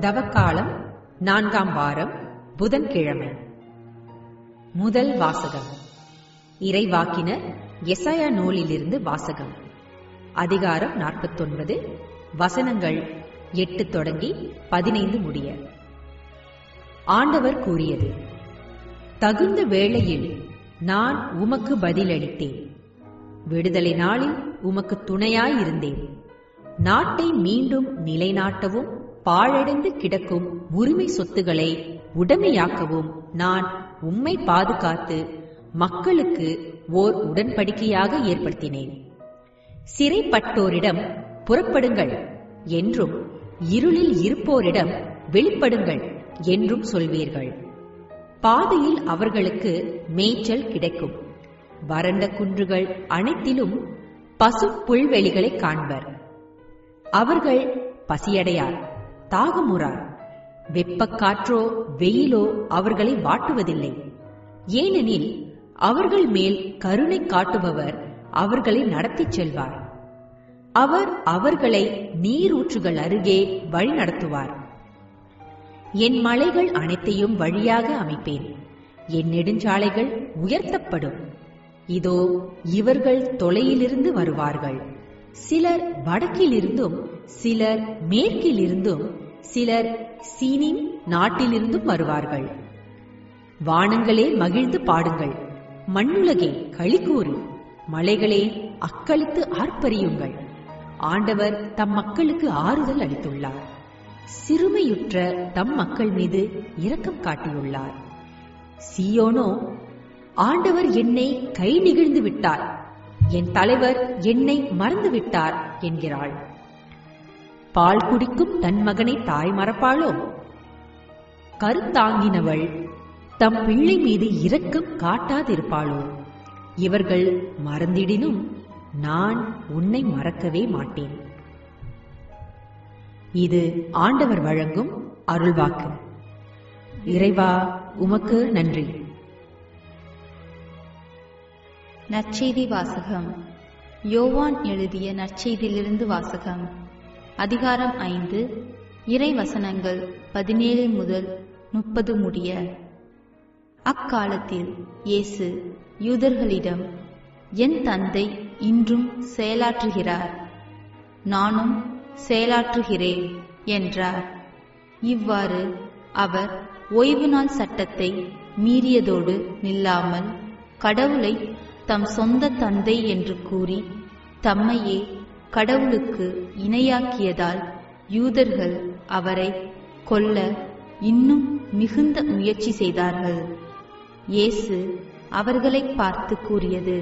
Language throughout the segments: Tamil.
தவக்காலம் நான்காம் வாரம் புதன்கிழமை முதல் வாசகம் இறைவாக்கினர் எசாயா நூலிலிருந்து வாசகம் அதிகாரம் நாற்பத்தொன்பது வசனங்கள் எட்டு தொடங்கி பதினைந்து முடிய ஆண்டவர் கூறியது தகுந்த வேளையில் நான் உமக்கு பதிலளித்தேன் விடுதலை நாளில் உமக்கு துணையாயிருந்தேன் நாட்டை மீண்டும் நிலைநாட்டவும் பாழடைந்து கிடக்கும் உரிமை சொத்துக்களை உடமையாக்கவும் நான் உம்மை பாதுகாத்து மக்களுக்கு ஓர் உடன்படிக்கையாக ஏற்படுத்தினேன் சிறைப்பட்டோரிடம் புறப்படுங்கள் என்றும் இருளில் இருப்போரிடம் வெளிப்படுங்கள் என்றும் சொல்வீர்கள் பாதையில் அவர்களுக்கு மேய்ச்சல் கிடைக்கும் வறண்ட குன்றுகள் அனைத்திலும் பசு புல்வெளிகளை காண்பர் அவர்கள் பசியடையார் தாகமுறார் வெப்பக்காற்றோ வெயிலோ அவர்களை வாட்டுவதில்லை ஏனெனில் அவர்கள் மேல் கருணை காட்டுபவர் அவர்களை நடத்திச் செல்வார் அவர் அவர்களை நீரூற்றுகள் அருகே வழிநடத்துவார் என் மலைகள் அனைத்தையும் வழியாக அமைப்பேன் என் நெடுஞ்சாலைகள் உயர்த்தப்படும் இதோ இவர்கள் தொலையிலிருந்து வருவார்கள் சிலர் வடக்கிலிருந்தும் சிலர் மேற்கிலிருந்தும் சிலர் சீனின் நாட்டிலிருந்தும் வருவார்கள் வானங்களே மகிழ்ந்து பாடுங்கள் மண்ணுலகே களிக்கூறு மலைகளே அக்களித்து ஆர்ப்பரியுங்கள் ஆண்டவர் தம் மக்களுக்கு ஆறுதல் அளித்துள்ளார் சிறுமையுற்ற தம் மக்கள் மீது இரக்கம் காட்டியுள்ளார் சியோனோ ஆண்டவர் என்னை கை நிகழ்ந்து விட்டார் என் தலைவர் என்னை மறந்து விட்டார் என்கிறாள் பால் குடிக்கும் தன் மகனை தாய் மறப்பாளோ கருத்தாங்கினவள் தம் பிள்ளை மீது இரக்கம் காட்டாதிருப்பாளோ இவர்கள் மறந்திடினும் நான் உன்னை மறக்கவே மாட்டேன் இது ஆண்டவர் வழங்கும் அருள்வாக்கு இறைவா உமக்கு நன்றி நற்செய்தி வாசகம் யோவான் எழுதிய நற்செய்தியிலிருந்து வாசகம் அதிகாரம் ஐந்து இறை வசனங்கள் பதினேழு முதல் முப்பது முடிய அக்காலத்தில் இயேசு யூதர்களிடம் என் தந்தை இன்றும் செயலாற்றுகிறார் நானும் செயலாற்றுகிறேன் என்றார் இவ்வாறு அவர் ஓய்வு நாள் சட்டத்தை மீறியதோடு நில்லாமல் கடவுளை தம் சொந்த தந்தை என்று கூறி தம்மையே கடவுளுக்கு இணையாக்கியதால் யூதர்கள் அவரை கொல்ல இன்னும் மிகுந்த முயற்சி செய்தார்கள் இயேசு அவர்களை பார்த்து கூறியது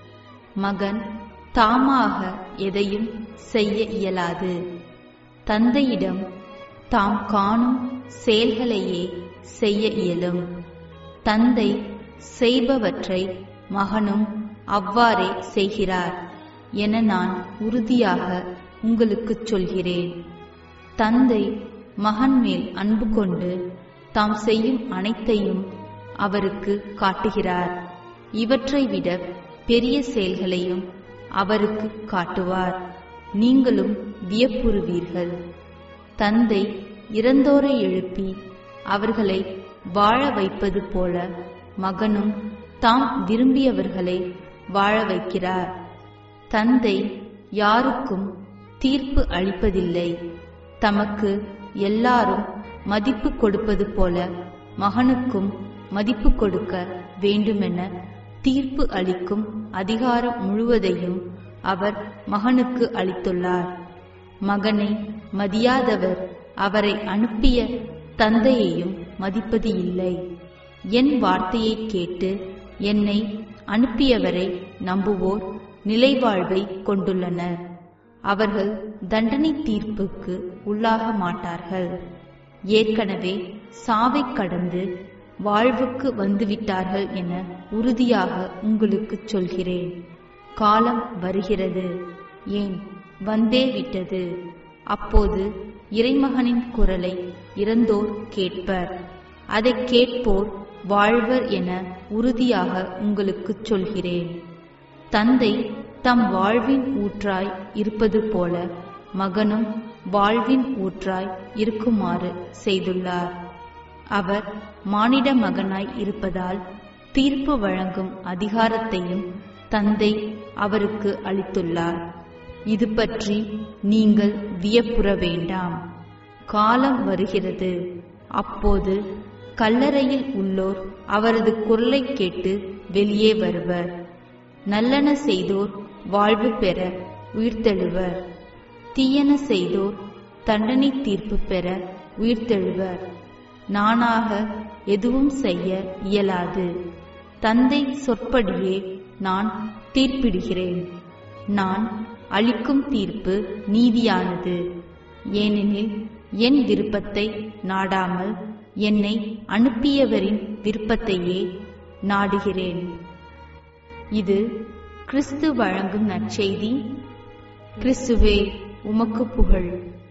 மகன் தாமாக எதையும் செய்ய இயலாது தந்தையிடம் தாம் காணும் செயல்களையே செய்ய இயலும் தந்தை செய்பவற்றை மகனும் அவ்வாறே செய்கிறார் என நான் உறுதியாக உங்களுக்குச் சொல்கிறேன் தந்தை மகன் மேல் அன்பு கொண்டு தாம் செய்யும் அனைத்தையும் அவருக்கு காட்டுகிறார் இவற்றை விட பெரிய செயல்களையும் அவருக்கு காட்டுவார் நீங்களும் வியப்புறுவீர்கள் தந்தை இறந்தோரை எழுப்பி அவர்களை வாழ வைப்பது போல மகனும் தாம் விரும்பியவர்களை வாழ வைக்கிறார் தந்தை யாருக்கும் தீர்ப்பு அளிப்பதில்லை தமக்கு எல்லாரும் மதிப்பு கொடுப்பது போல மகனுக்கும் மதிப்பு கொடுக்க வேண்டுமென தீர்ப்பு அளிக்கும் அதிகாரம் முழுவதையும் அவர் மகனுக்கு அளித்துள்ளார் மகனை மதியாதவர் அவரை அனுப்பிய தந்தையையும் மதிப்பது இல்லை என் வார்த்தையை கேட்டு என்னை அனுப்பியவரை நம்புவோர் நிலைவாழ்வை கொண்டுள்ளனர் அவர்கள் தண்டனை தீர்ப்புக்கு உள்ளாக மாட்டார்கள் ஏற்கனவே சாவை கடந்து வாழ்வுக்கு வந்துவிட்டார்கள் என உறுதியாக உங்களுக்கு சொல்கிறேன் காலம் வருகிறது ஏன் வந்தே விட்டது அப்போது இறைமகனின் குரலை இறந்தோர் கேட்பர் அதை கேட்போர் வாழ்வர் என உறுதியாக உங்களுக்குச் சொல்கிறேன் தந்தை தம் வாழ்வின் ஊற்றாய் இருப்பது போல மகனும் வாழ்வின் ஊற்றாய் இருக்குமாறு செய்துள்ளார் அவர் மானிட மகனாய் இருப்பதால் தீர்ப்பு வழங்கும் அதிகாரத்தையும் தந்தை அவருக்கு அளித்துள்ளார் இது பற்றி நீங்கள் வியப்புற வேண்டாம் காலம் வருகிறது அப்போது கல்லறையில் உள்ளோர் அவரது குரலை கேட்டு வெளியே வருவர் நல்லன செய்தோர் வாழ்வு பெற உயிர்த்தெழுவர் தீயன செய்தோர் தண்டனை தீர்ப்பு பெற உயிர்த்தெழுவர் நானாக எதுவும் செய்ய இயலாது தந்தை சொற்படியே நான் தீர்ப்பிடுகிறேன் நான் அளிக்கும் தீர்ப்பு நீதியானது ஏனெனில் என் விருப்பத்தை நாடாமல் என்னை அனுப்பியவரின் விருப்பத்தையே நாடுகிறேன் இது கிறிஸ்து வழங்கும் நற்செய்தி கிறிஸ்துவே உமக்கு புகழ்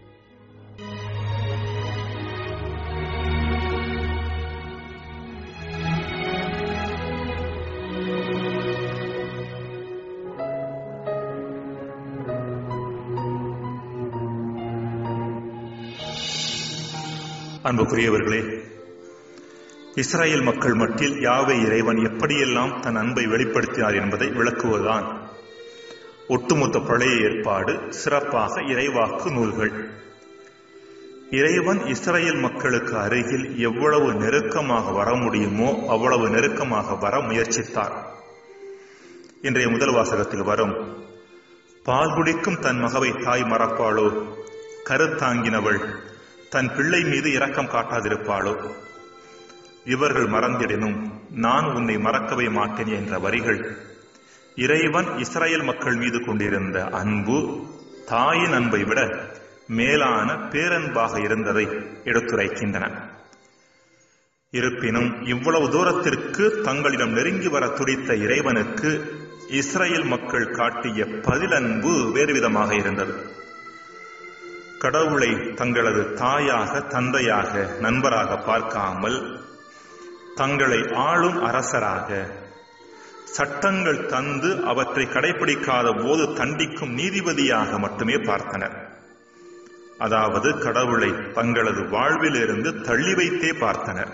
அன்புக்குரியவர்களே இஸ்ராயேல் மக்கள் மட்டில் யாவை இறைவன் எப்படியெல்லாம் தன் அன்பை வெளிப்படுத்தினார் என்பதை விளக்குவதுதான் ஒட்டுமொத்த பழைய ஏற்பாடு சிறப்பாக இறைவாக்கு நூல்கள் இறைவன் இஸ்ரேல் மக்களுக்கு அருகில் எவ்வளவு நெருக்கமாக வர முடியுமோ அவ்வளவு நெருக்கமாக வர முயற்சித்தார் இன்றைய முதல் வாசகத்தில் வரும் பால் குடிக்கும் தன் மகவை தாய் மறப்பாளோ கருத்தாங்கினவள் தன் பிள்ளை மீது இரக்கம் காட்டாதிருப்பாளோ இவர்கள் மறந்திடனும் நான் உன்னை மறக்கவே மாட்டேன் என்ற வரிகள் இறைவன் இஸ்ரேல் மக்கள் மீது கொண்டிருந்த அன்பு தாயின் அன்பை விட மேலான பேரன்பாக இருந்ததை எடுத்துரைக்கின்றன இருப்பினும் இவ்வளவு தூரத்திற்கு தங்களிடம் நெருங்கி வர துடித்த இறைவனுக்கு இஸ்ரேல் மக்கள் காட்டிய பதிலன்பு வேறு விதமாக இருந்தது கடவுளை தங்களது தாயாக தந்தையாக நண்பராக பார்க்காமல் தங்களை ஆளும் அரசராக சட்டங்கள் தந்து அவற்றை கடைபிடிக்காத போது தண்டிக்கும் நீதிபதியாக மட்டுமே பார்த்தனர் அதாவது கடவுளை தங்களது வாழ்விலிருந்து தள்ளி வைத்தே பார்த்தனர்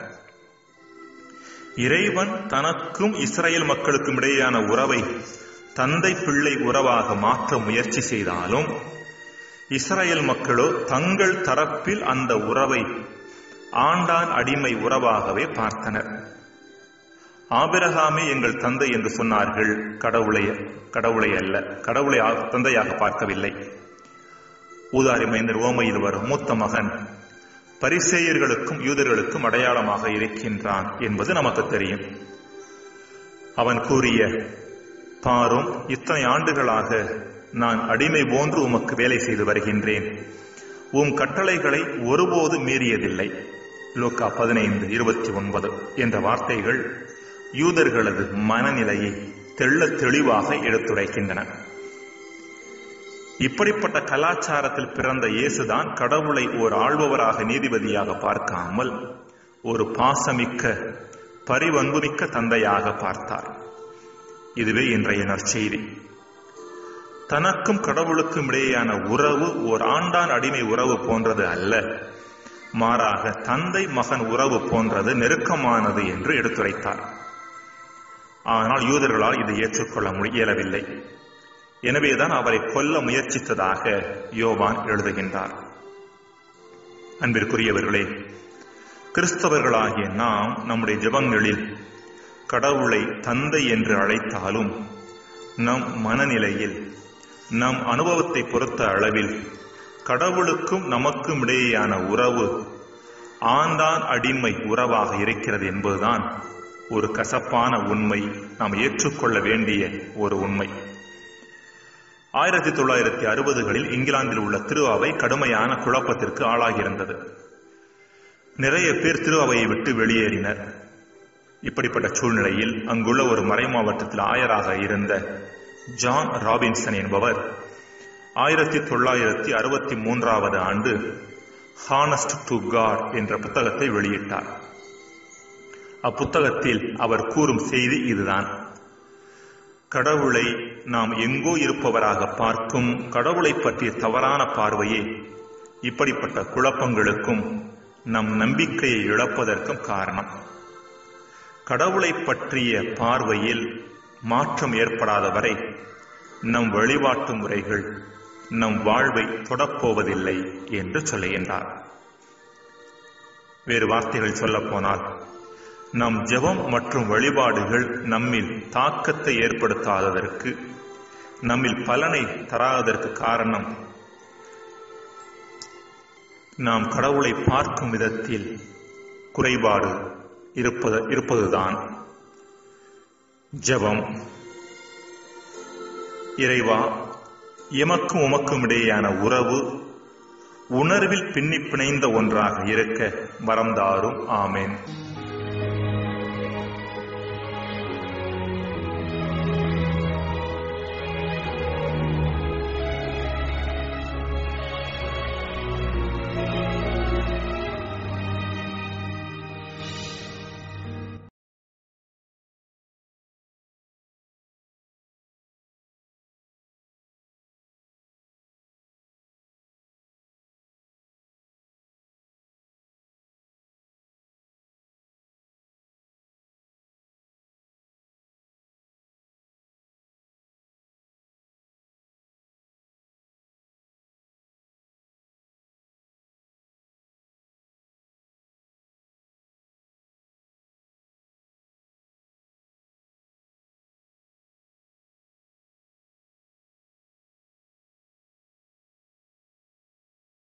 இறைவன் தனக்கும் இஸ்ரேல் மக்களுக்கும் இடையேயான உறவை தந்தை பிள்ளை உறவாக மாற்ற முயற்சி செய்தாலும் இஸ்ரேல் மக்களோ தங்கள் தரப்பில் அந்த உறவை ஆண்டான் அடிமை உறவாகவே பார்த்தனர் ஆபிரகாமே எங்கள் தந்தை என்று சொன்னார்கள் கடவுளை கடவுளை அல்ல கடவுளை தந்தையாக பார்க்கவில்லை ஊதாரி மைந்தர் ஓமையில் வரும் மூத்த மகன் பரிசேயர்களுக்கும் யூதர்களுக்கும் அடையாளமாக இருக்கின்றான் என்பது நமக்கு தெரியும் அவன் கூறிய பாரும் இத்தனை ஆண்டுகளாக நான் அடிமை போன்று உமக்கு வேலை செய்து வருகின்றேன் உம் கட்டளைகளை ஒருபோது மீறியதில்லை லோக்கா பதினைந்து இருபத்தி ஒன்பது என்ற வார்த்தைகள் யூதர்களது மனநிலையை தெள்ள தெளிவாக எடுத்துரைக்கின்றன இப்படிப்பட்ட கலாச்சாரத்தில் பிறந்த இயேசுதான் கடவுளை ஒரு ஆள்பவராக நீதிபதியாக பார்க்காமல் ஒரு பாசமிக்க பரிவன்புமிக்க தந்தையாக பார்த்தார் இதுவே இன்றைய நற்செய்தி தனக்கும் கடவுளுக்கும் இடையேயான உறவு ஓர் ஆண்டான் அடிமை உறவு போன்றது அல்ல மாறாக தந்தை மகன் உறவு போன்றது நெருக்கமானது என்று எடுத்துரைத்தார் ஆனால் யூதர்களால் இதை ஏற்றுக்கொள்ள இயலவில்லை எனவேதான் அவரை கொல்ல முயற்சித்ததாக யோவான் எழுதுகின்றார் அன்பிற்குரியவர்களே கிறிஸ்தவர்களாகிய நாம் நம்முடைய ஜெபங்களில் கடவுளை தந்தை என்று அழைத்தாலும் நம் மனநிலையில் நம் அனுபவத்தை பொறுத்த அளவில் கடவுளுக்கும் நமக்கும் இடையேயான உறவு ஆண்டான் அடிமை உறவாக இருக்கிறது என்பதுதான் ஒரு கசப்பான உண்மை நாம் ஏற்றுக்கொள்ள வேண்டிய ஒரு உண்மை ஆயிரத்தி தொள்ளாயிரத்தி அறுபதுகளில் இங்கிலாந்தில் உள்ள திருவாவை கடுமையான குழப்பத்திற்கு ஆளாகியிருந்தது நிறைய பேர் திருவாவையை விட்டு வெளியேறினர் இப்படிப்பட்ட சூழ்நிலையில் அங்குள்ள ஒரு மறை மாவட்டத்தில் ஆயராக இருந்த ஜான் ராபின்சன் என்பவர் ஆயிரத்தி தொள்ளாயிரத்தி அறுபத்தி மூன்றாவது ஆண்டு ஹானஸ்ட் டு காட் என்ற புத்தகத்தை வெளியிட்டார் அப்புத்தகத்தில் அவர் கூறும் செய்தி இதுதான் கடவுளை நாம் எங்கோ இருப்பவராக பார்க்கும் கடவுளை பற்றிய தவறான பார்வையே இப்படிப்பட்ட குழப்பங்களுக்கும் நம் நம்பிக்கையை இழப்பதற்கும் காரணம் கடவுளை பற்றிய பார்வையில் மாற்றம் ஏற்படாத வரை நம் வழிபாட்டு முறைகள் நம் வாழ்வை தொடப்போவதில்லை என்று சொல்லுகின்றார் வேறு வார்த்தைகள் சொல்லப் போனால் நம் ஜெபம் மற்றும் வழிபாடுகள் நம்மில் தாக்கத்தை ஏற்படுத்தாததற்கு நம்மில் பலனை தராததற்கு காரணம் நாம் கடவுளை பார்க்கும் விதத்தில் குறைபாடு இருப்பது இருப்பதுதான் ஜெபம் இறைவா எமக்கும் உமக்கும் இடையேயான உறவு உணர்வில் பின்னி பிணைந்த ஒன்றாக இருக்க வரந்தாரும் ஆமேன்